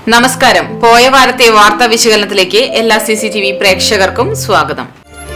നമസ്കാരം പോയ വാരത്തെ വാർത്താ വിശകലനത്തിലേക്ക് എല്ലാ സി സി ടി വി പ്രേക്ഷകർക്കും സ്വാഗതം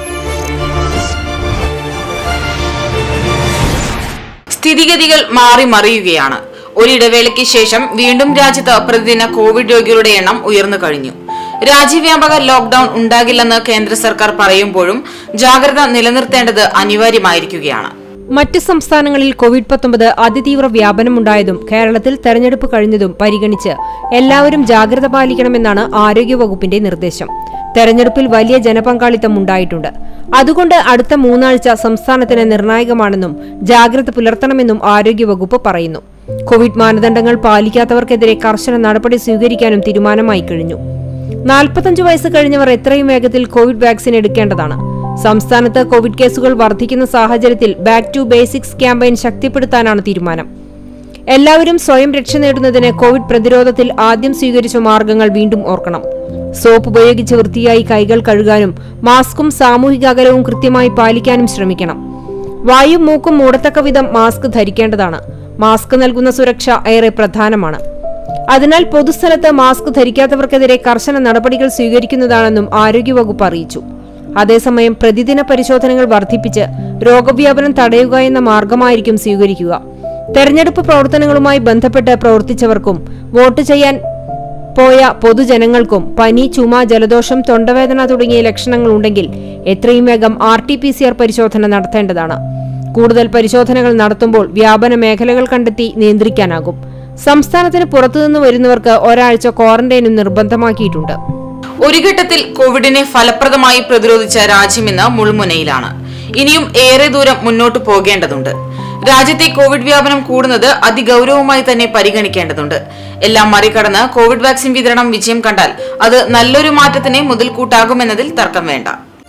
സ്ഥിതിഗതികൾ മാറി മറിയുകയാണ് ഒരിടവേളയ്ക്ക് ശേഷം വീണ്ടും രാജ്യത്ത് പ്രതിദിന കോവിഡ് രോഗികളുടെ എണ്ണം ഉയർന്നു കഴിഞ്ഞു രാജ്യവ്യാപക ലോക്ഡൌൺ ഉണ്ടാകില്ലെന്ന് കേന്ദ്ര സർക്കാർ പറയുമ്പോഴും ജാഗ്രത നിലനിർത്തേണ്ടത് അനിവാര്യമായിരിക്കുകയാണ് മറ്റ് സംസ്ഥാനങ്ങളിൽ കോവിഡ് പത്തൊമ്പത് അതിതീവ്ര വ്യാപനമുണ്ടായതും കേരളത്തിൽ തെരഞ്ഞെടുപ്പ് കഴിഞ്ഞതും പരിഗണിച്ച് എല്ലാവരും ജാഗ്രത പാലിക്കണമെന്നാണ് ആരോഗ്യവകുപ്പിന്റെ നിർദ്ദേശം തെരഞ്ഞെടുപ്പിൽ വലിയ ജനപങ്കാളിത്തം ഉണ്ടായിട്ടുണ്ട് അതുകൊണ്ട് അടുത്ത മൂന്നാഴ്ച സംസ്ഥാനത്തിന് നിർണായകമാണെന്നും ജാഗ്രത പുലർത്തണമെന്നും ആരോഗ്യവകുപ്പ് പറയുന്നു കോവിഡ് മാനദണ്ഡങ്ങൾ പാലിക്കാത്തവർക്കെതിരെ കർശന നടപടി സ്വീകരിക്കാനും തീരുമാനമായി കഴിഞ്ഞു നാൽപ്പത്തഞ്ച് വയസ്സ് കഴിഞ്ഞവർ എത്രയും വേഗത്തിൽ കോവിഡ് വാക്സിൻ എടുക്കേണ്ടതാണ് സംസ്ഥാനത്ത് കോവിഡ് കേസുകൾ വർദ്ധിക്കുന്ന സാഹചര്യത്തിൽ ബാക്ക് ടു ബേസിക്സ് ക്യാമ്പയിൻ ശക്തിപ്പെടുത്താനാണ് തീരുമാനം എല്ലാവരും സ്വയം രക്ഷ നേടുന്നതിന് കോവിഡ് പ്രതിരോധത്തിൽ ആദ്യം സ്വീകരിച്ച മാർഗങ്ങൾ വീണ്ടും ഓർക്കണം സോപ്പ് ഉപയോഗിച്ച് വൃത്തിയായി കൈകൾ കഴുകാനും മാസ്കും സാമൂഹിക അകലവും കൃത്യമായി പാലിക്കാനും ശ്രമിക്കണം വായും മൂക്കും മൂടത്തക്ക വിധം മാസ്ക് ധരിക്കേണ്ടതാണ് മാസ്ക് നൽകുന്ന സുരക്ഷ ഏറെ പ്രധാനമാണ് അതിനാൽ പൊതുസ്ഥലത്ത് മാസ്ക് ധരിക്കാത്തവർക്കെതിരെ കർശന നടപടികൾ സ്വീകരിക്കുന്നതാണെന്നും ആരോഗ്യവകുപ്പ് അറിയിച്ചു അതേസമയം പ്രതിദിന പരിശോധനകൾ വർദ്ധിപ്പിച്ച് രോഗവ്യാപനം തടയുക എന്ന മാർഗമായിരിക്കും സ്വീകരിക്കുക തെരഞ്ഞെടുപ്പ് പ്രവർത്തനങ്ങളുമായി ബന്ധപ്പെട്ട് പ്രവർത്തിച്ചവർക്കും വോട്ട് ചെയ്യാൻ പോയ പൊതുജനങ്ങൾക്കും പനി ചുമ ജലദോഷം തൊണ്ടവേദന തുടങ്ങിയ ലക്ഷണങ്ങൾ ഉണ്ടെങ്കിൽ എത്രയും വേഗം R T P C R പരിശോധന നടത്തേണ്ടതാണ് കൂടുതൽ പരിശോധനകൾ നടത്തുമ്പോൾ വ്യാപന മേഖലകൾ കണ്ടെത്തി നിയന്ത്രിക്കാനാകും സംസ്ഥാനത്തിന് പുറത്തുനിന്ന് വരുന്നവർക്ക് ഒരാഴ്ച ക്വാറന്റൈനും നിർബന്ധമാക്കിയിട്ടുണ്ട് ഒരു ഘട്ടത്തിൽ കോവിഡിനെ ഫലപ്രദമായി പ്രതിരോധിച്ച രാജ്യമിന്ന് മുൾമുനയിലാണ് ഇനിയും ഏറെ ദൂരം മുന്നോട്ട് പോകേണ്ടതുണ്ട് രാജ്യത്തെ കോവിഡ് വ്യാപനം കൂടുന്നത് അതിഗൌരവമായി തന്നെ പരിഗണിക്കേണ്ടതുണ്ട് എല്ലാം മറികടന്ന് കോവിഡ് വാക്സിൻ വിതരണം വിജയം കണ്ടാൽ അത് നല്ലൊരു മാറ്റത്തിന് മുതൽക്കൂട്ടാകുമെന്നതിൽ തർക്കം വേണ്ട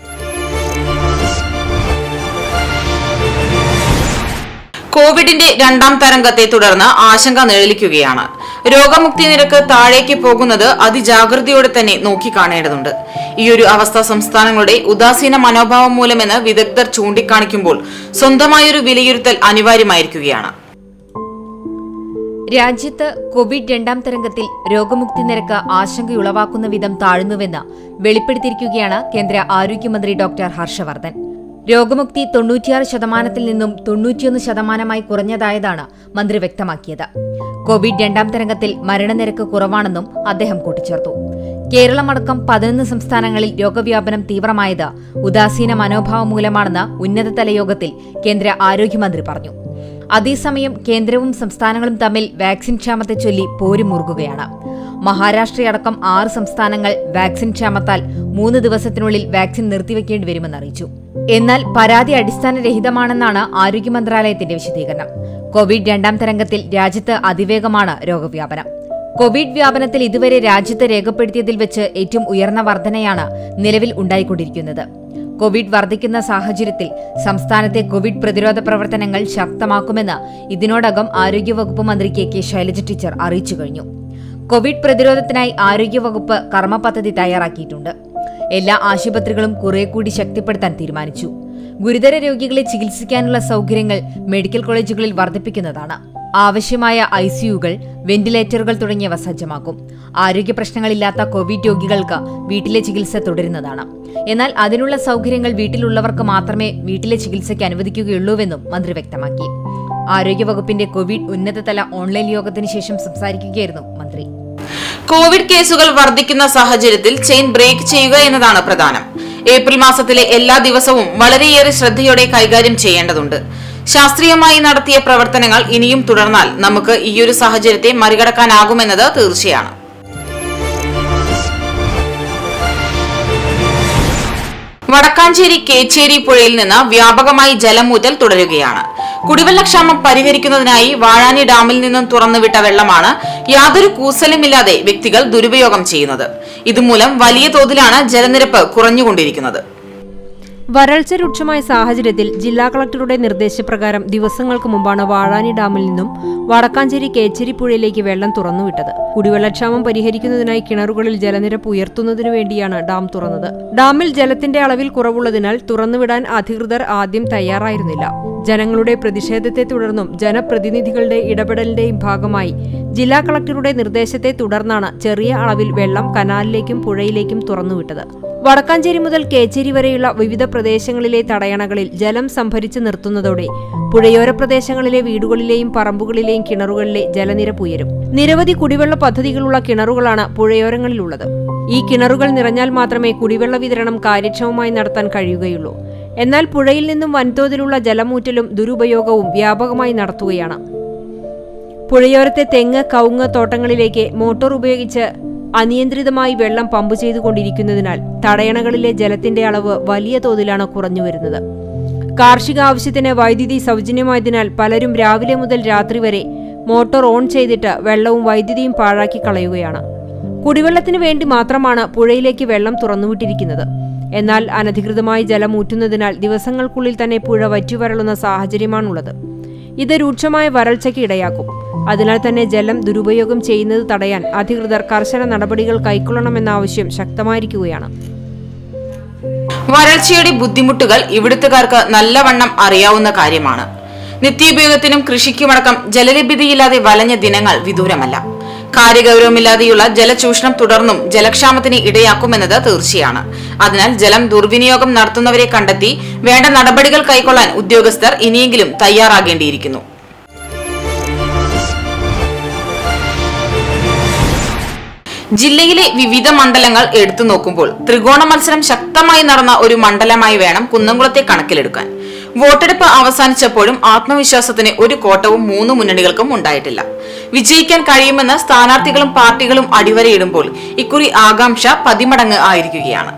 കോവിഡിന്റെ രണ്ടാം തരംഗത്തെ തുടർന്ന് ആശങ്ക നിഴലിക്കുകയാണ് രോഗമുക്തി നിരക്ക് താഴേക്ക് പോകുന്നത് അതിജാഗ്രതയോടെ തന്നെ നോക്കിക്കാണേണ്ടതുണ്ട് ഈയൊരു അവസ്ഥ സംസ്ഥാനങ്ങളുടെ ഉദാസീന മനോഭാവം മൂലമെന്ന് വിദഗ്ധർ ചൂണ്ടിക്കാണിക്കുമ്പോൾ സ്വന്തമായൊരു വിലയിരുത്തൽ അനിവാര്യമായിരിക്കുകയാണ് രാജ്യത്ത് കോവിഡ് രണ്ടാം തരംഗത്തിൽ രോഗമുക്തി നിരക്ക് ആശങ്കയുളവാക്കുന്ന വിധം താഴ്ന്നുവെന്ന് വെളിപ്പെടുത്തിയിരിക്കുകയാണ് കേന്ദ്ര ആരോഗ്യമന്ത്രി ഡോക്ടർ ഹർഷവർദ്ധൻ രോഗമുക്തി തൊണ്ണൂറ്റിയാറ് ശതമാനത്തിൽ നിന്നും തൊണ്ണൂറ്റിയൊന്ന് ശതമാനമായി കുറഞ്ഞതായതാണ് മന്ത്രി വ്യക്തമാക്കിയത് കോവിഡ് രണ്ടാം തരംഗത്തിൽ മരണനിരക്ക് കുറവാണെന്നും അദ്ദേഹം കൂട്ടിച്ചേർത്തു കേരളമടക്കം പതിനൊന്ന് സംസ്ഥാനങ്ങളിൽ രോഗവ്യാപനം തീവ്രമായത് ഉദാസീന മനോഭാവം മൂലമാണെന്ന് ഉന്നതതല യോഗത്തിൽ കേന്ദ്ര ആരോഗ്യമന്ത്രി പറഞ്ഞു അതേസമയം കേന്ദ്രവും സംസ്ഥാനങ്ങളും തമ്മിൽ വാക്സിൻ ക്ഷാമത്തെ ചൊല്ലി പോരും മുറുകുകയാണ് മഹാരാഷ്ട്രയടക്കം ആറ് സംസ്ഥാനങ്ങൾ വാക്സിൻ ക്ഷാമത്താൽ മൂന്ന് ദിവസത്തിനുള്ളിൽ വാക്സിൻ നിർത്തിവെക്കേണ്ടി വരുമെന്ന് അറിയിച്ചു എന്നാൽ പരാതി അടിസ്ഥാനരഹിതമാണെന്നാണ് ആരോഗ്യ മന്ത്രാലയത്തിന്റെ വിശദീകരണം കോവിഡ് രണ്ടാം തരംഗത്തിൽ രാജ്യത്ത് അതിവേഗമാണ് രോഗവ്യാപനം കോവിഡ് വ്യാപനത്തിൽ ഇതുവരെ രാജ്യത്ത് രേഖപ്പെടുത്തിയതിൽ വെച്ച് ഏറ്റവും ഉയർന്ന വർധനയാണ് നിലവിൽ ഉണ്ടായിക്കൊണ്ടിരിക്കുന്നത് കോവിഡ് വർദ്ധിക്കുന്ന സാഹചര്യത്തിൽ സംസ്ഥാനത്തെ കോവിഡ് പ്രതിരോധ പ്രവർത്തനങ്ങൾ ശക്തമാക്കുമെന്ന് ഇതിനോടകം ആരോഗ്യവകുപ്പ് മന്ത്രി കെ കെ ശൈലജ ടീച്ചർ അറിയിച്ചു കഴിഞ്ഞു കോവിഡ് പ്രതിരോധത്തിനായി ആരോഗ്യവകുപ്പ് കർമ്മ പദ്ധതി തയ്യാറാക്കിയിട്ടുണ്ട് എല്ലാ ആശുപത്രികളും കുറെ കൂടി ശക്തിപ്പെടുത്താൻ തീരുമാനിച്ചു ഗുരുതര രോഗികളെ ചികിത്സിക്കാനുള്ള സൗകര്യങ്ങൾ മെഡിക്കൽ കോളേജുകളിൽ വർദ്ധിപ്പിക്കുന്നതാണ് ആവശ്യമായ ഐസിയുകൾ വെന്റിലേറ്ററുകൾ തുടങ്ങിയവ സജ്ജമാക്കും ആരോഗ്യ പ്രശ്നങ്ങളില്ലാത്ത കോവിഡ് രോഗികൾക്ക് വീട്ടിലെ ചികിത്സ തുടരുന്നതാണ് എന്നാൽ അതിനുള്ള സൗകര്യങ്ങൾ വീട്ടിലുള്ളവർക്ക് മാത്രമേ വീട്ടിലെ ചികിത്സയ്ക്ക് അനുവദിക്കുകയുള്ളൂവെന്നും മന്ത്രി വ്യക്തമാക്കി ആരോഗ്യവകുപ്പിന്റെ കോവിഡ് ഉന്നതതല ഓൺലൈൻ യോഗത്തിന് ശേഷം സംസാരിക്കുകയായിരുന്നു മന്ത്രി കോവിഡ് കേസുകൾ വർദ്ധിക്കുന്ന സാഹചര്യത്തിൽ ചെയിൻ ബ്രേക്ക് ചെയ്യുക എന്നതാണ് പ്രധാനം ഏപ്രിൽ മാസത്തിലെ എല്ലാ ദിവസവും വളരെയേറെ ശ്രദ്ധയോടെ കൈകാര്യം ചെയ്യേണ്ടതുണ്ട് ശാസ്ത്രീയമായി നടത്തിയ പ്രവർത്തനങ്ങൾ ഇനിയും തുടർന്നാൽ നമുക്ക് ഈയൊരു സാഹചര്യത്തെ മറികടക്കാനാകുമെന്നത് തീർച്ചയാണ് വടക്കാഞ്ചേരി കേച്ചേരി പുഴയിൽ നിന്ന് വ്യാപകമായി ജലമൂറ്റൽ തുടരുകയാണ് കുടിവെള്ളക്ഷാമം പരിഹരിക്കുന്നതിനായി വാഴാനി ഡാമിൽ നിന്നും തുറന്നുവിട്ട വെള്ളമാണ് യാതൊരു കൂസലുമില്ലാതെ വ്യക്തികൾ ദുരുപയോഗം ചെയ്യുന്നത് ഇതുമൂലം വലിയ തോതിലാണ് ജലനിരപ്പ് കുറഞ്ഞുകൊണ്ടിരിക്കുന്നത് വരൾച്ച രൂക്ഷമായ സാഹചര്യത്തിൽ ജില്ലാ കളക്ടറുടെ നിർദ്ദേശപ്രകാരം ദിവസങ്ങൾക്ക് മുമ്പാണ് വാഴാനി ഡാമിൽ നിന്നും വടക്കാഞ്ചേരി കേച്ചേരി പുഴയിലേക്ക് വെള്ളം തുറന്നുവിട്ടത് കുടിവെള്ളക്ഷാമം പരിഹരിക്കുന്നതിനായി കിണറുകളിൽ ജലനിരപ്പ് ഉയർത്തുന്നതിനു വേണ്ടിയാണ് ഡാം തുറന്നത് ഡാമിൽ ജലത്തിന്റെ അളവിൽ കുറവുള്ളതിനാൽ തുറന്നുവിടാൻ അധികൃതർ ആദ്യം തയ്യാറായിരുന്നില്ല ജനങ്ങളുടെ പ്രതിഷേധത്തെ തുടർന്നും ജനപ്രതിനിധികളുടെ ഇടപെടലിന്റെയും ഭാഗമായി ജില്ലാ കളക്ടറുടെ നിർദ്ദേശത്തെ തുടർന്നാണ് ചെറിയ അളവിൽ വെള്ളം കനാലിലേക്കും പുഴയിലേക്കും തുറന്നുവിട്ടത് വടക്കാഞ്ചേരി മുതൽ കേച്ചേരി വരെയുള്ള വിവിധ പ്രദേശങ്ങളിലെ തടയണകളിൽ ജലം സംഭരിച്ചു നിർത്തുന്നതോടെ പുഴയോര പ്രദേശങ്ങളിലെ വീടുകളിലെയും പറമ്പുകളിലെയും കിണറുകളിലെ ജലനിരപ്പ് ഉയരും നിരവധി കുടിവെള്ള പദ്ധതികളുള്ള കിണറുകളാണ് പുഴയോരങ്ങളിലുള്ളത് ഈ കിണറുകൾ നിറഞ്ഞാൽ മാത്രമേ കുടിവെള്ള വിതരണം കാര്യക്ഷമമായി നടത്താൻ കഴിയുകയുള്ളൂ എന്നാൽ പുഴയിൽ നിന്നും വൻതോതിലുള്ള ജലമൂറ്റലും ദുരുപയോഗവും വ്യാപകമായി നടത്തുകയാണ് പുഴയോരത്തെ തെങ്ങ് കവുങ്ങ് തോട്ടങ്ങളിലേക്ക് മോട്ടോർ ഉപയോഗിച്ച് അനിയന്ത്രിതമായി വെള്ളം പമ്പ് ചെയ്തുകൊണ്ടിരിക്കുന്നതിനാൽ തടയണകളിലെ ജലത്തിന്റെ അളവ് വലിയ തോതിലാണ് കുറഞ്ഞുവരുന്നത് കാർഷിക ആവശ്യത്തിന് വൈദ്യുതി സൗജന്യമായതിനാൽ പലരും രാവിലെ മുതൽ രാത്രി വരെ മോട്ടോർ ഓൺ ചെയ്തിട്ട് വെള്ളവും വൈദ്യുതിയും പാഴാക്കി കളയുകയാണ് കുടിവെള്ളത്തിന് വേണ്ടി മാത്രമാണ് പുഴയിലേക്ക് വെള്ളം തുറന്നുവിട്ടിരിക്കുന്നത് എന്നാൽ അനധികൃതമായി ജലം ഊറ്റുന്നതിനാൽ ദിവസങ്ങൾക്കുള്ളിൽ തന്നെ പുഴ വറ്റിവരളുന്ന സാഹചര്യമാണുള്ളത് ഇത് രൂക്ഷമായ വരൾച്ചയ്ക്ക് ഇടയാക്കും അതിനാൽ തന്നെ ജലം ദുരുപയോഗം ചെയ്യുന്നത് തടയാൻ അധികൃതർ കർശന നടപടികൾ കൈക്കൊള്ളണമെന്ന ആവശ്യം ശക്തമായിരിക്കുകയാണ് വരൾച്ചയുടെ ബുദ്ധിമുട്ടുകൾ ഇവിടുത്തുകാർക്ക് നല്ലവണ്ണം അറിയാവുന്ന കാര്യമാണ് നിത്യോപയോഗത്തിനും കൃഷിക്കുമടക്കം ജലലഭ്യതയില്ലാതെ വലഞ്ഞ ദിനങ്ങൾ വിദൂരമല്ല കാര്യഗൗരവമില്ലാതെയുള്ള ജലചൂഷണം തുടർന്നും ജലക്ഷാമത്തിന് ഇടയാക്കുമെന്നത് തീർച്ചയാണ് അതിനാൽ ജലം ദുർവിനിയോഗം നടത്തുന്നവരെ കണ്ടെത്തി വേണ്ട നടപടികൾ കൈക്കൊള്ളാൻ ഉദ്യോഗസ്ഥർ ഇനിയെങ്കിലും തയ്യാറാകേണ്ടിയിരിക്കുന്നു ജില്ലയിലെ വിവിധ മണ്ഡലങ്ങൾ എടുത്തു നോക്കുമ്പോൾ ത്രികോണ മത്സരം ശക്തമായി നടന്ന ഒരു മണ്ഡലമായി വേണം കുന്നംകുളത്തെ കണക്കിലെടുക്കാൻ വോട്ടെടുപ്പ് അവസാനിച്ചപ്പോഴും ആത്മവിശ്വാസത്തിന് ഒരു കോട്ടവും മൂന്ന് മുന്നണികൾക്കും ഉണ്ടായിട്ടില്ല വിജയിക്കാൻ കഴിയുമെന്ന് സ്ഥാനാർത്ഥികളും പാർട്ടികളും അടിവരയിടുമ്പോൾ ഇക്കുറി ആകാംക്ഷ പതിമടങ്ങ് ആയിരിക്കുകയാണ്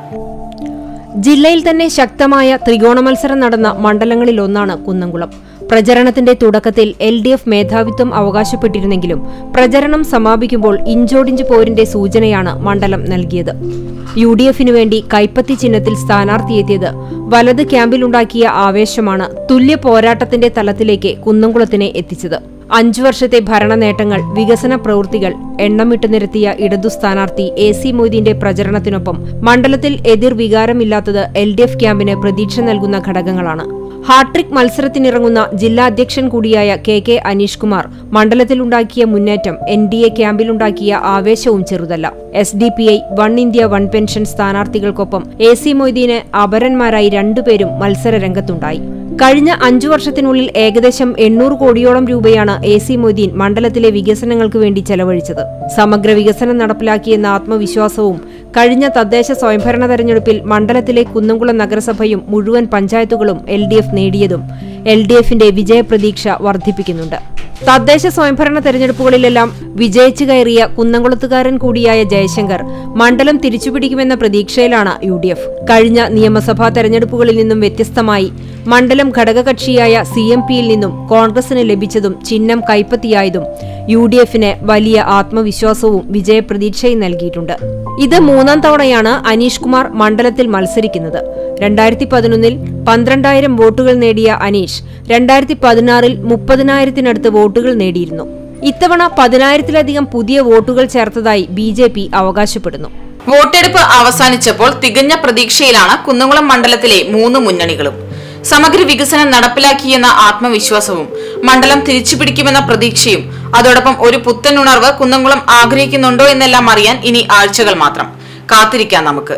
ജില്ലയിൽ തന്നെ ശക്തമായ ത്രികോണ മത്സരം നടന്ന മണ്ഡലങ്ങളിലൊന്നാണ് കുന്നംകുളം പ്രചരണത്തിന്റെ തുടക്കത്തിൽ എൽ ഡി എഫ് മേധാവിത്വം അവകാശപ്പെട്ടിരുന്നെങ്കിലും പ്രചരണം സമാപിക്കുമ്പോൾ ഇഞ്ചോടിഞ്ച് പോരിന്റെ സൂചനയാണ് മണ്ഡലം നൽകിയത് യു ഡി എഫിനു വേണ്ടി കൈപ്പത്തി ചിഹ്നത്തിൽ സ്ഥാനാർത്ഥിയെത്തിയത് വലത് ക്യാമ്പിലുണ്ടാക്കിയ ആവേശമാണ് തുല്യ പോരാട്ടത്തിന്റെ തലത്തിലേക്ക് കുന്നംകുളത്തിനെ എത്തിച്ചത് അഞ്ചു വർഷത്തെ ഭരണ നേട്ടങ്ങൾ വികസന പ്രവൃത്തികൾ എണ്ണമിട്ട് നിരത്തിയ ഇടതു സ്ഥാനാർത്ഥി എ സി മൊയ്തീന്റെ പ്രചരണത്തിനൊപ്പം മണ്ഡലത്തിൽ എതിർ വികാരമില്ലാത്തത് എൽ ഡി എഫ് ക്യാമ്പിന് പ്രതീക്ഷ നൽകുന്ന ഘടകങ്ങളാണ് ഹാട്രിക് മത്സരത്തിനിറങ്ങുന്ന ജില്ലാ അധ്യക്ഷൻ കൂടിയായ കെ കെ അനീഷ് കുമാർ മണ്ഡലത്തിലുണ്ടാക്കിയ മുന്നേറ്റം എൻ ഡി എ ക്യാമ്പിലുണ്ടാക്കിയ ആവേശവും ചെറുതല്ല S D P I one India one pension സ്ഥാനാർത്ഥികൾക്കൊപ്പം എ സി മൊയ്തീന് അപരന്മാരായി രണ്ടുപേരും മത്സര രംഗത്തുണ്ടായി കഴിഞ്ഞ അഞ്ചു വർഷത്തിനുള്ളിൽ ഏകദേശം എണ്ണൂറ് കോടിയോളം രൂപയാണ് എ സി മൊയ്തീൻ മണ്ഡലത്തിലെ വികസനങ്ങൾക്ക് വേണ്ടി ചെലവഴിച്ചത് സമഗ്ര വികസനം നടപ്പിലാക്കിയെന്ന ആത്മവിശ്വാസവും കഴിഞ്ഞ തദ്ദേശ സ്വയംഭരണ തെരഞ്ഞെടുപ്പിൽ മണ്ഡലത്തിലെ കുന്നംകുളം നഗരസഭയും മുഴുവൻ പഞ്ചായത്തുകളും എൽ ഡി എഫ് നേടിയതും എൽ ഡി എഫിന്റെ വിജയപ്രതീക്ഷ വർദ്ധിപ്പിക്കുന്നുണ്ട് തദ്ദേശ സ്വയംഭരണ തെരഞ്ഞെടുപ്പുകളിലെല്ലാം വിജയിച്ചു കയറിയ കുന്നംകുളത്തുകാരൻ കൂടിയായ ജയശങ്കർ മണ്ഡലം തിരിച്ചുപിടിക്കുമെന്ന പ്രതീക്ഷയിലാണ് യു ഡി എഫ് കഴിഞ്ഞ നിയമസഭാ തെരഞ്ഞെടുപ്പുകളിൽ നിന്നും വ്യത്യസ്തമായി മണ്ഡലം ഘടകകക്ഷിയായ സി എം പിയിൽ നിന്നും കോൺഗ്രസിന് ലഭിച്ചതും ചിഹ്നം കൈപ്പത്തിയായതും യു ഡി എഫിന് വലിയ ആത്മവിശ്വാസവും വിജയപ്രതീക്ഷയും നൽകിയിട്ടുണ്ട് ഇത് മൂന്നാം തവണയാണ് അനീഷ് കുമാർ മണ്ഡലത്തിൽ മത്സരിക്കുന്നത് രണ്ടായിരത്തി പതിനൊന്നിൽ പന്ത്രണ്ടായിരം വോട്ടുകൾ നേടിയ അനീഷ് രണ്ടായിരത്തി പതിനാറിൽ മുപ്പതിനായിരത്തിനടുത്ത് വോട്ടുകൾ നേടിയിരുന്നു ഇത്തവണ പതിനായിരത്തിലധികം പുതിയ വോട്ടുകൾ ചേർത്തതായി ബി ജെ പി അവകാശപ്പെടുന്നു വോട്ടെടുപ്പ് അവസാനിച്ചപ്പോൾ തികഞ്ഞ പ്രതീക്ഷയിലാണ് കുന്നംകുളം മണ്ഡലത്തിലെ മൂന്ന് മുന്നണികളും സമഗ്ര വികസനം നടപ്പിലാക്കിയെന്ന ആത്മവിശ്വാസവും മണ്ഡലം തിരിച്ചുപിടിക്കുമെന്ന പ്രതീക്ഷയും അതോടൊപ്പം ഒരു പുത്തൻ ഉണർവ് കുന്നംകുളം ആഗ്രഹിക്കുന്നുണ്ടോ എന്നെല്ലാം അറിയാൻ ഇനി ആഴ്ചകൾ മാത്രം കാത്തിരിക്കാം നമുക്ക്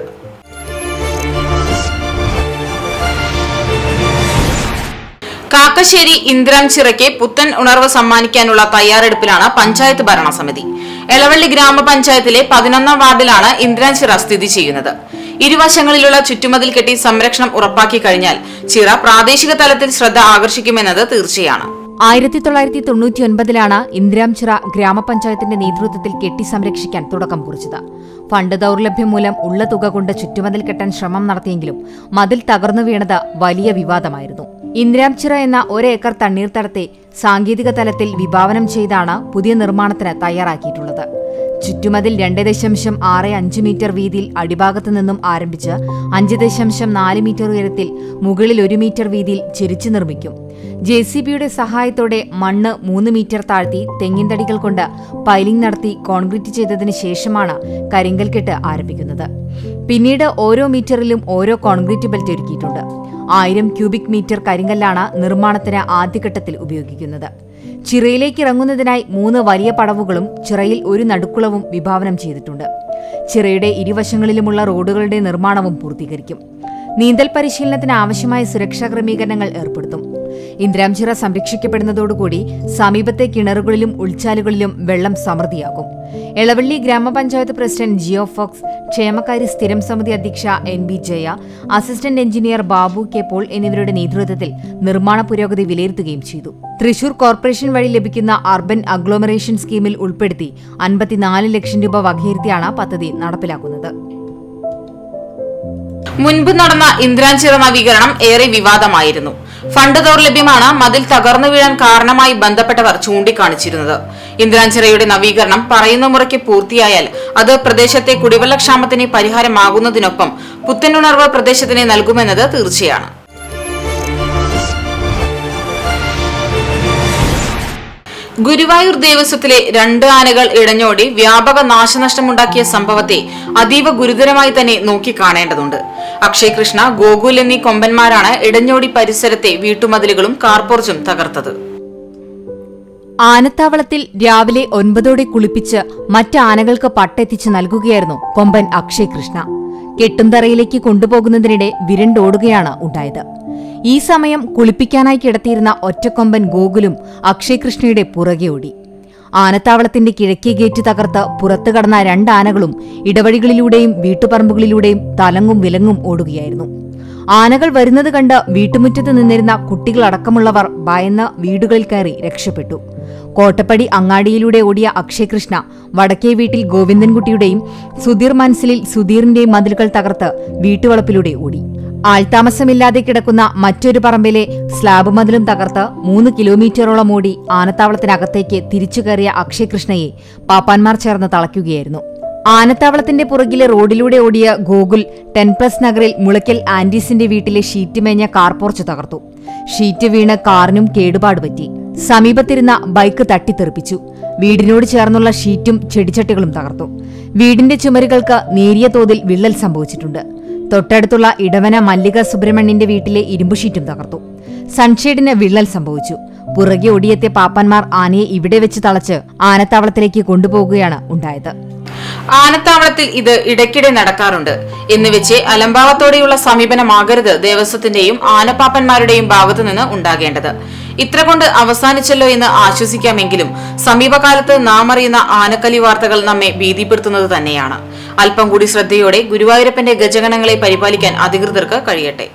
കാക്കശ്ശേരി ഇന്ദ്രാൻചിറയ്ക്ക് പുത്തൻ ഉണർവ് സമ്മാനിക്കാനുള്ള തയ്യാറെടുപ്പിലാണ് പഞ്ചായത്ത് ഭരണസമിതി എളവള്ളി ഗ്രാമപഞ്ചായത്തിലെ പതിനൊന്നാം വാർഡിലാണ് ഇന്ദ്രാൻചിറ സ്ഥിതി ചെയ്യുന്നത് ഇരുവശങ്ങളിലുള്ള ചുറ്റുമതിൽ കെട്ടി സംരക്ഷണം ഉറപ്പാക്കി കഴിഞ്ഞാൽ ചിറ പ്രാദേശിക തലത്തിൽ ശ്രദ്ധ ആകർഷിക്കുമെന്നത് തീർച്ചയാണ് ആയിരത്തി തൊള്ളായിരത്തി തൊണ്ണൂറ്റിയൊൻപതിലാണ് ഇന്ദിരാംചിറ ഗ്രാമപഞ്ചായത്തിന്റെ നേതൃത്വത്തിൽ കെട്ടി സംരക്ഷിക്കാൻ തുടക്കം കുറിച്ചത് ഫണ്ട് ദൗർലഭ്യം മൂലം ഉള്ള തുക കൊണ്ട് ചുറ്റുമതിൽ കെട്ടാൻ ശ്രമം നടത്തിയെങ്കിലും മതിൽ തകർന്നു വീണത് വലിയ വിവാദമായിരുന്നു ഇന്ദിരാംചിറ എന്ന ഒരേക്കർ തണ്ണീർത്തടത്തെ സാങ്കേതിക തലത്തിൽ വിഭാവനം ചെയ്താണ് പുതിയ നിർമ്മാണത്തിന് തയ്യാറാക്കിയിട്ടുള്ളത് ചുറ്റുമതിൽ രണ്ട് ദശാംശം ആറ് അഞ്ച് മീറ്റർ വീതിയിൽ അടിഭാഗത്തു നിന്നും ആരംഭിച്ച് അഞ്ച് ദശാംശം നാല് മീറ്റർ ഉയരത്തിൽ മുകളിൽ ഒരു മീറ്റർ വീതിയിൽ ചെരിച്ചു നിർമ്മിക്കും ജെ സി ബിയുടെ സഹായത്തോടെ മണ്ണ് മൂന്ന് മീറ്റർ താഴ്ത്തി തെങ്ങിൻ തടികൾ കൊണ്ട് പൈലിംഗ് നടത്തി കോൺക്രീറ്റ് ചെയ്തതിനു ശേഷമാണ് കരിങ്കൽ കെട്ട് ആരംഭിക്കുന്നത് പിന്നീട് ഓരോ മീറ്ററിലും ഓരോ കോൺക്രീറ്റ് ബെൽറ്റ് ഒരുക്കിയിട്ടുണ്ട് ആയിരം ക്യൂബിക് മീറ്റർ കരിങ്കല്ലാണ് നിർമ്മാണത്തിന് ആദ്യഘട്ടത്തിൽ ഉപയോഗിക്കുന്നത് ചിറയിലേക്ക് ഇറങ്ങുന്നതിനായി മൂന്ന് വലിയ പടവുകളും ചിറയിൽ ഒരു നടുക്കുളവും വിഭാവനം ചെയ്തിട്ടുണ്ട് ചിറയുടെ ഇരുവശങ്ങളിലുമുള്ള റോഡുകളുടെ നിർമ്മാണവും പൂർത്തീകരിക്കും നീന്തൽ പരിശീലനത്തിന് ആവശ്യമായ സുരക്ഷാ ക്രമീകരണങ്ങൾ ഏർപ്പെടുത്തും ഇന്ദ്രാംചിറ സംരക്ഷിക്കപ്പെടുന്നതോടുകൂടി സമീപത്തെ കിണറുകളിലും ഉൾച്ചാലുകളിലും വെള്ളം സമൃദ്ധിയാകും എളവള്ളി ഗ്രാമപഞ്ചായത്ത് പ്രസിഡന്റ് ജിയോ ഫോക്സ് ക്ഷേമകാര്യ സ്ഥിരം സമിതി അധ്യക്ഷ N B Jaya assistant engineer Babu K Paul എന്നിവരുടെ നേതൃത്വത്തിൽ നിർമ്മാണ പുരോഗതി വിലയിരുത്തുകയും ചെയ്തു തൃശൂർ കോർപ്പറേഷൻ വഴി ലഭിക്കുന്ന അർബൻ അഗ്ലോമറേഷൻ സ്കീമിൽ ഉൾപ്പെടുത്തി അൻപത്തിനാല് ലക്ഷം രൂപ വകയിരുത്തിയാണ് പദ്ധതി നടപ്പിലാക്കുന്നത് മുൻപ് നടന്ന ഇന്ദ്രാഞ്ചിറ നവീകരണം ഏറെ വിവാദമായിരുന്നു ഫണ്ട് ദൗർലഭ്യമാണ് മതിൽ തകർന്നു വീഴാൻ കാരണമായി ബന്ധപ്പെട്ടവർ ചൂണ്ടിക്കാണിച്ചിരുന്നത് ഇന്ദ്രാഞ്ചിറയുടെ നവീകരണം പറയുന്ന മുറയ്ക്ക് പൂർത്തിയായാൽ അത് പ്രദേശത്തെ കുടിവെള്ളക്ഷാമത്തിന് പരിഹാരമാകുന്നതിനൊപ്പം പുത്തനുണർവ് പ്രദേശത്തിന് നൽകുമെന്നത് തീർച്ചയാണ് ഗുരുവായൂർ ദേവസ്വത്തിലെ രണ്ട് ആനകൾ ഇടഞ്ഞോടി വ്യാപക നാശനഷ്ടമുണ്ടാക്കിയ സംഭവത്തെ അതീവ ഗുരുതരമായി തന്നെ നോക്കിക്കാണേണ്ടതുണ്ട് അക്ഷയ് കൃഷ്ണ ഗോകുൽ എന്നീ കൊമ്പന്മാരാണ് ഇടഞ്ഞോടി പരിസരത്തെ വീട്ടുമതിലുകളും കാർപോർച്ചും തകർത്തത് ആനത്താവളത്തിൽ രാവിലെ ഒൻപതോടെ കുളിപ്പിച്ച് മറ്റ് ആനകൾക്ക് പട്ടെത്തിച്ച് നൽകുകയായിരുന്നു കൊമ്പൻ അക്ഷയ് കൃഷ്ണ കെട്ടുംതറയിലേക്ക് കൊണ്ടുപോകുന്നതിനിടെ വിരണ്ടോടുകയാണ് ഉണ്ടായത് ഈ സമയം കുളിപ്പിക്കാനായി കിടത്തിയിരുന്ന ഒറ്റക്കൊമ്പൻ ഗോകുലും അക്ഷയ് കൃഷ്ണയുടെ പുറകെ ഓടി ആനത്താവളത്തിന്റെ കിഴക്കേ ഗേറ്റ് തകർത്ത് പുറത്തു കടന്ന രണ്ട് ആനകളും ഇടവഴികളിലൂടെയും വീട്ടുപറമ്പുകളിലൂടെയും തലങ്ങും വിലങ്ങും ഓടുകയായിരുന്നു ആനകൾ വരുന്നത് കണ്ട് വീട്ടുമുറ്റത്ത് നിന്നിരുന്ന കുട്ടികളടക്കമുള്ളവർ ഭയന്ന് വീടുകളിൽ കയറി രക്ഷപ്പെട്ടു കോട്ടപ്പടി അങ്ങാടിയിലൂടെ ഓടിയ അക്ഷയകൃഷ്ണ വടക്കേ വീട്ടിൽ ഗോവിന്ദൻകുട്ടിയുടെയും സുധീർ മൻസിലിൽ സുധീറിന്റെയും മതിലുകൾ തകർത്ത് വീട്ടുവളപ്പിലൂടെ ഓടി ആൾതാമസമില്ലാതെ കിടക്കുന്ന മറ്റൊരു പറമ്പിലെ സ്ലാബ് മതിലും തകർത്ത് മൂന്ന് കിലോമീറ്ററോളം ഓടി ആനത്താവളത്തിനകത്തേക്ക് തിരിച്ചു കയറിയ അക്ഷയകൃഷ്ണയെ പാപ്പാന്മാർ ചേർന്ന് തളയ്ക്കുകയായിരുന്നു ആനത്താവളത്തിന്റെ പുറകിലെ റോഡിലൂടെ ഓടിയ ഗോകുൽ ടെൻ പ്ലസ് നഗറിൽ മുളയ്ക്കൽ ആന്റീസിന്റെ വീട്ടിലെ ഷീറ്റ് മേഞ്ഞ കാർപോർച്ച് തകർത്തു ഷീറ്റ് വീണ് കാറിനും കേടുപാട് പറ്റി സമീപത്തിരുന്ന ബൈക്ക് തട്ടിത്തെറിപ്പിച്ചു വീടിനോട് ചേർന്നുള്ള ഷീറ്റും ചെടിച്ചട്ടികളും തകർത്തു വീടിന്റെ ചുമരുകൾക്ക് നേരിയ തോതിൽ വിള്ളൽ സംഭവിച്ചിട്ടുണ്ട് തൊട്ടടുത്തുള്ള ഇടവന മല്ലിക സുബ്രഹ്മണ്യന്റെ വീട്ടിലെ ഇരുമ്പു ഷീറ്റും തകർത്തു സൺഷെയ്ഡിന് വിള്ളൽ സംഭവിച്ചു പുറകെ ഒടിയെത്തിയ പാപ്പന്മാർ ആനയെ ഇവിടെ വെച്ച് തളച്ച് ആനത്താവളത്തിലേക്ക് കൊണ്ടുപോകുകയാണ് ഉണ്ടായത് ആനത്താവളത്തിൽ ഇത് ഇടയ്ക്കിടെ നടക്കാറുണ്ട് എന്ന് വെച്ച് അലംഭാവത്തോടെയുള്ള സമീപനമാകരുത് ദേവസ്വത്തിന്റെയും ആനപ്പാപ്പന്മാരുടെയും ഭാഗത്തുനിന്ന് ഉണ്ടാകേണ്ടത് ഇത്ര കൊണ്ട് അവസാനിച്ചല്ലോ എന്ന് ആശ്വസിക്കാമെങ്കിലും സമീപകാലത്ത് നാം അറിയുന്ന ആനക്കലി വാർത്തകൾ നമ്മെ ഭീതിപ്പെടുത്തുന്നത് തന്നെയാണ് അല്പം കൂടി ശ്രദ്ധയോടെ ഗുരുവായൂരപ്പന്റെ ഗജഗണങ്ങളെ പരിപാലിക്കാൻ അധികൃതർക്ക് കഴിയട്ടെ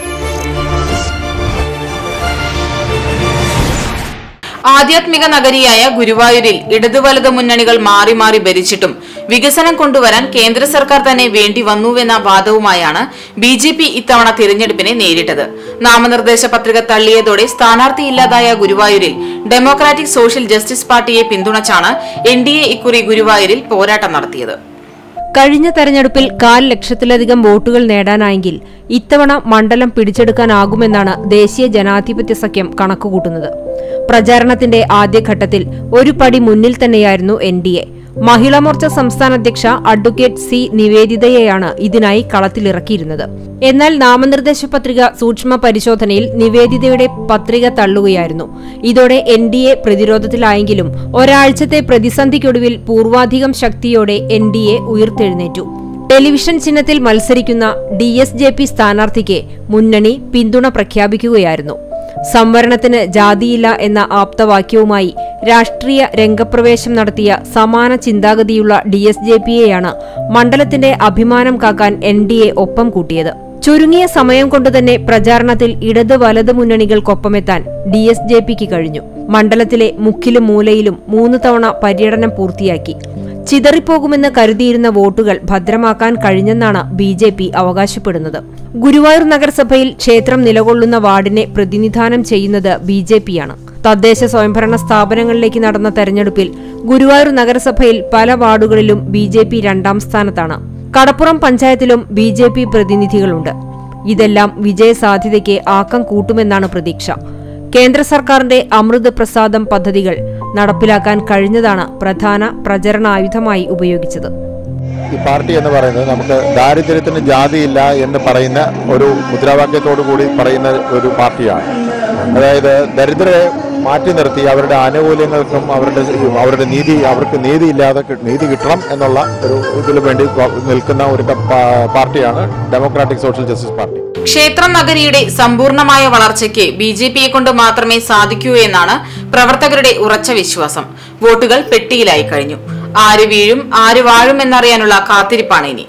ആധ്യാത്മിക നഗരിയായ ഗുരുവായൂരിൽ ഇടതു വലത് മുന്നണികൾ മാറി മാറി ഭരിച്ചിട്ടും വികസനം കൊണ്ടുവരാൻ കേന്ദ്ര സർക്കാർ തന്നെ വേണ്ടി വന്നുവെന്ന വാദവുമായാണ് ബി ജെ പി ഇത്തവണ തിരഞ്ഞെടുപ്പിനെ നേരിട്ടത് നാമനിർദ്ദേശ പത്രിക തള്ളിയതോടെ സ്ഥാനാർത്ഥിയില്ലാതായ ഗുരുവായൂരിൽ ഡെമോക്രാറ്റിക് സോഷ്യൽ ജസ്റ്റിസ് പാർട്ടിയെ പിന്തുണച്ചാണ് എൻ ഡി എ ഇക്കുറി ഗുരുവായൂരിൽ പോരാട്ടം നടത്തിയത് കഴിഞ്ഞ തെരഞ്ഞെടുപ്പിൽ കാൽ ലക്ഷത്തിലധികം വോട്ടുകൾ നേടാനായെങ്കിൽ ഇത്തവണ മണ്ഡലം പിടിച്ചെടുക്കാനാകുമെന്നാണ് ദേശീയ ജനാധിപത്യ സഖ്യം കണക്കുകൂട്ടുന്നത് പ്രചാരണത്തിന്റെ ആദ്യഘട്ടത്തിൽ ഒരു പടി മുന്നിൽ തന്നെയായിരുന്നു N D A Mahila Morcha സംസ്ഥാന അധ്യക്ഷ അഡ്വക്കേറ്റ് സി നിവേദിതയെയാണ് ഇതിനായി കളത്തിലിറക്കിയിരുന്നത് എന്നാൽ നാമനിർദ്ദേശ പത്രിക സൂക്ഷ്മ പരിശോധനയിൽ നിവേദിതയുടെ പത്രിക തള്ളുകയായിരുന്നു ഇതോടെ എൻ ഡി എ പ്രതിരോധത്തിലായെങ്കിലും ഒരാഴ്ചത്തെ പ്രതിസന്ധിക്കൊടുവിൽ പൂർവാധികം ശക്തിയോടെ എൻ ഡി എ ഉയർത്തെഴുന്നേറ്റു ടെലിവിഷൻ ചിഹ്നത്തിൽ മത്സരിക്കുന്ന ഡി എസ് ജെ പി സ്ഥാനാർത്ഥിക്ക് മുന്നണി പിന്തുണ പ്രഖ്യാപിക്കുകയായിരുന്നു സംവരണത്തിന് ജാതിയില്ല എന്ന ആപ്തവാക്യവുമായി രാഷ്ട്രീയ രംഗപ്രവേശം നടത്തിയ സമാന ചിന്താഗതിയുള്ള ഡി എസ് ജെ പിയെയാണ് മണ്ഡലത്തിന്റെ അഭിമാനം കാക്കാൻ എൻ ഡി എ ഒപ്പം കൂട്ടിയത് ചുരുങ്ങിയ സമയം കൊണ്ടുതന്നെ പ്രചാരണത്തിൽ ഇടത് വലത് മുന്നണികൾക്കൊപ്പമെത്താൻ ഡി എസ് ജെ പിക്ക് കഴിഞ്ഞു മണ്ഡലത്തിലെ മുക്കിലും മൂലയിലും മൂന്ന് തവണ പര്യടനം പൂർത്തിയാക്കി ചിതറിപ്പോകുമെന്ന് കരുതിയിരുന്ന വോട്ടുകൾ ഭദ്രമാക്കാൻ കഴിഞ്ഞെന്നാണ് ബി ജെ പി അവകാശപ്പെടുന്നത് ഗുരുവായൂർ നഗരസഭയിൽ ക്ഷേത്രം നിലകൊള്ളുന്ന വാർഡിനെ പ്രതിനിധാനം ചെയ്യുന്നത് ബി ജെ പിയാണ് തദ്ദേശ സ്വയംഭരണ സ്ഥാപനങ്ങളിലേക്ക് നടന്ന തെരഞ്ഞെടുപ്പിൽ ഗുരുവായൂർ നഗരസഭയിൽ പല വാർഡുകളിലും ബി ജെ പി രണ്ടാം സ്ഥാനത്താണ് കടപ്പുറം പഞ്ചായത്തിലും ബി ജെ പി പ്രതിനിധികളുണ്ട് ഇതെല്ലാം വിജയസാധ്യതയ്ക്ക് ആക്കം കൂട്ടുമെന്നാണ് പ്രതീക്ഷ കേന്ദ്ര സർക്കാരിന്റെ അമൃത് പ്രസാദം പദ്ധതികൾ നടപ്പിലാക്കാൻ കഴിഞ്ഞതാണ് പ്രധാന പ്രചരണായുധമായി ഉപയോഗിച്ചത് ഈ പാർട്ടി എന്ന് പറയുന്നത് നമുക്ക് ദാരിദ്ര്യത്തിന് ജാതിയില്ല എന്ന് പറയുന്ന ഒരു മുദ്രാവാക്യത്തോടു കൂടി പറയുന്ന ഒരു പാർട്ടിയാണ് അതായത് ദരിദ്രരെ മാറ്റി നിർത്തി അവരുടെ ആനുകൂല്യങ്ങൾക്കും അവരുടെ അവരുടെ നീതി അവർക്ക് നീതി ഇല്ലാതെ കി- നീതി കിട്ടണം എന്നുള്ള ഒരു ഇതിനു വേണ്ടി പ- നിൽക്കുന്ന ഒരു ക- പാ- പാർട്ടിയാണ് ഡെമോക്രാറ്റിക് സോഷ്യൽ ജസ്റ്റിസ് പാർട്ടി ക്ഷേത്ര നഗരിയുടെ സമ്പൂർണമായ വളർച്ചയ്ക്ക് ബി ജെ പിയെ കൊണ്ട് മാത്രമേ സാധിക്കൂ എന്നാണ് പ്രവർത്തകരുടെ ഉറച്ച വിശ്വാസം വോട്ടുകൾ പെട്ടിയിലായി കഴിഞ്ഞു ആര് വീഴും ആര് വാഴും എന്നറിയാനുള്ള കാത്തിരിപ്പാണ് ഇനി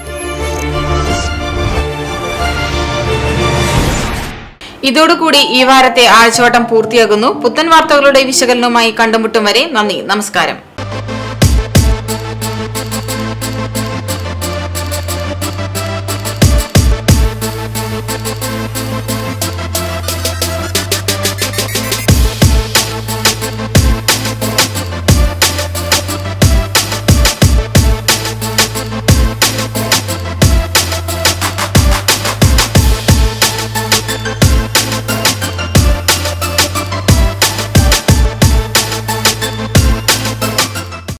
ഇതോടുകൂടി ഈ വാരത്തെ ആഴ്ചവട്ടം പൂർത്തിയാകുന്നു പുത്തൻ വാർത്തകളുടെ വിശകലനവുമായി കണ്ടുമുട്ടും വരെ നന്ദി നമസ്കാരം